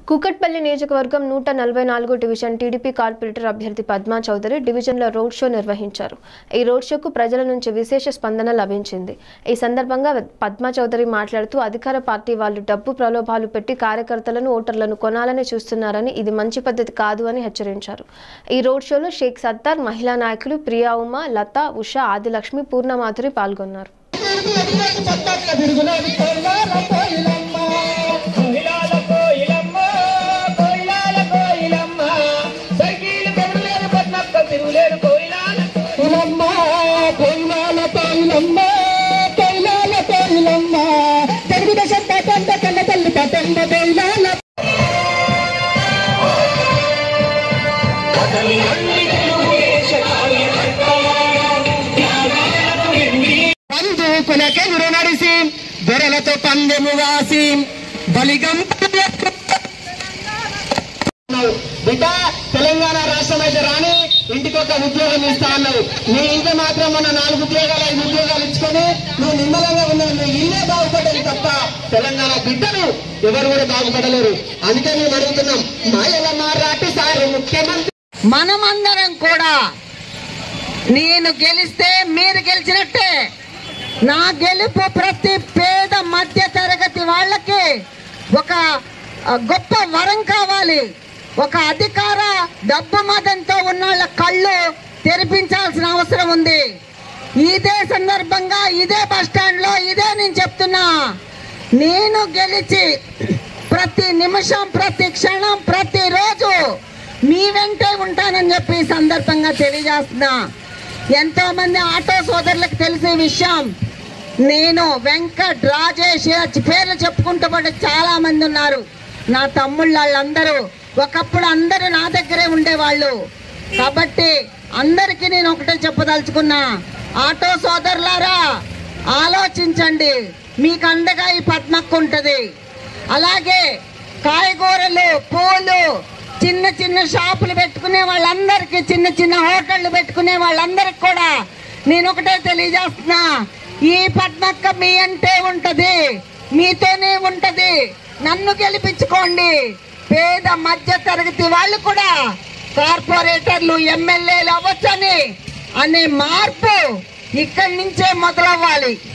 కూకట్పల్లి నియోజకవర్గం నూట నలభై నాలుగు డివిజన్ టీడీపీ కార్పొరేటర్ అభ్యర్థి పద్మా చౌదరి డివిజన్లో రోడ్ షో నిర్వహించారు ఈ రోడ్ షోకు ప్రజల నుంచి విశేష స్పందన లభించింది ఈ సందర్భంగా పద్మా చౌదరి మాట్లాడుతూ అధికార పార్టీ వాళ్ళు డబ్బు ప్రలోభాలు పెట్టి కార్యకర్తలను ఓటర్లను కొనాలని చూస్తున్నారని ఇది మంచి పద్ధతి కాదు అని హెచ్చరించారు ఈ రోడ్ షోలో షేక్ సత్తార్ మహిళా నాయకులు ప్రియా ఉమా లత ఉషా ఆదిలక్ష్మి పూర్ణమాధురి పాల్గొన్నారు కోయిలాల కోయిలమ్మ కోయిలాల కోయిలమ్మ సైకిల్ పెరుగులేరు పద్మక్క తిరుగులేరు కోయిలాల కోయిలమ్మ కోయిలాల కోయిలమ్మ కోయిలాల కోయిలమ్మ తెలుగుదేశం పట్టంద కన్న తల్లి పట్టంద కోయిలాల పందు కులకెదురు నడిసి దొరలతో పందెము వాసి బలిగం బిడ్డ తెలంగాణ రాష్ట్రం అయితే రాని ఇంటికి ఒక ఉద్యోగం ఇస్తా అన్నావు నీ ఇంట్లో మాత్రం మన నాలుగు ఉద్యోగాలు ఐదు ఉద్యోగాలు ఇచ్చుకొని నువ్వు నిమ్మలంగా ఉన్నావు నువ్వు ఇల్లే బాగుపడ్డది తప్ప తెలంగాణ బిడ్డను ఎవరు కూడా బాగుపడలేరు అందుకే మేము అడుగుతున్నాం మాయల మారాటి సారు ముఖ్యమంత్రి మనమందరం కూడా నేను గెలిస్తే మీరు గెలిచినట్టే నా గెలుపు ప్రతి పేద మధ్య తరగతి వాళ్ళకి ఒక ఆ, గొప్ప వరం కావాలి ఒక అధికార డబ్బు మతంతో ఉన్న వాళ్ళ కళ్ళు తెరిపించాల్సిన అవసరం ఉంది ఇదే సందర్భంగా ఇదే బస్ స్టాండ్ లో ఇదే నేను చెప్తున్నా నేను గెలిచి ప్రతి నిమిషం ప్రతి క్షణం ప్రతి రోజు మీ వెంటే ఉంటానని చెప్పి ఈ సందర్భంగా తెలియజేస్తున్నా ఎంతో మంది ఆటో సోదరులకు తెలిసే విషయం నేను వెంకట్ రాజేష్ వచ్చి పేర్లు చెప్పుకుంటూ పడి చాలా మంది ఉన్నారు నా తమ్ముళ్ళు వాళ్ళందరూ ఒకప్పుడు అందరూ నా దగ్గరే ఉండేవాళ్ళు కాబట్టి అందరికీ నేను ఒకటే చెప్పదలుచుకున్నా ఆటో సోదరులారా ఆలోచించండి మీకు అండగా ఈ పద్మక్కు ఉంటుంది అలాగే కాయగూరలు పూలు చిన్న చిన్న షాపులు పెట్టుకునే వాళ్ళందరికీ చిన్న చిన్న హోటళ్లు పెట్టుకునే వాళ్ళందరికి కూడా నేను ఒకటే తెలియజేస్తున్నా ఈ పద్మక్క మీ అంటే ఉంటది మీతోనే ఉంటది నన్ను గెలిపించుకోండి పేద మధ్య తరగతి వాళ్ళు కూడా కార్పొరేటర్లు ఎమ్మెల్యేలు అవ్వచ్చని అనే మార్పు ఇక్కడి నుంచే మొదలవ్వాలి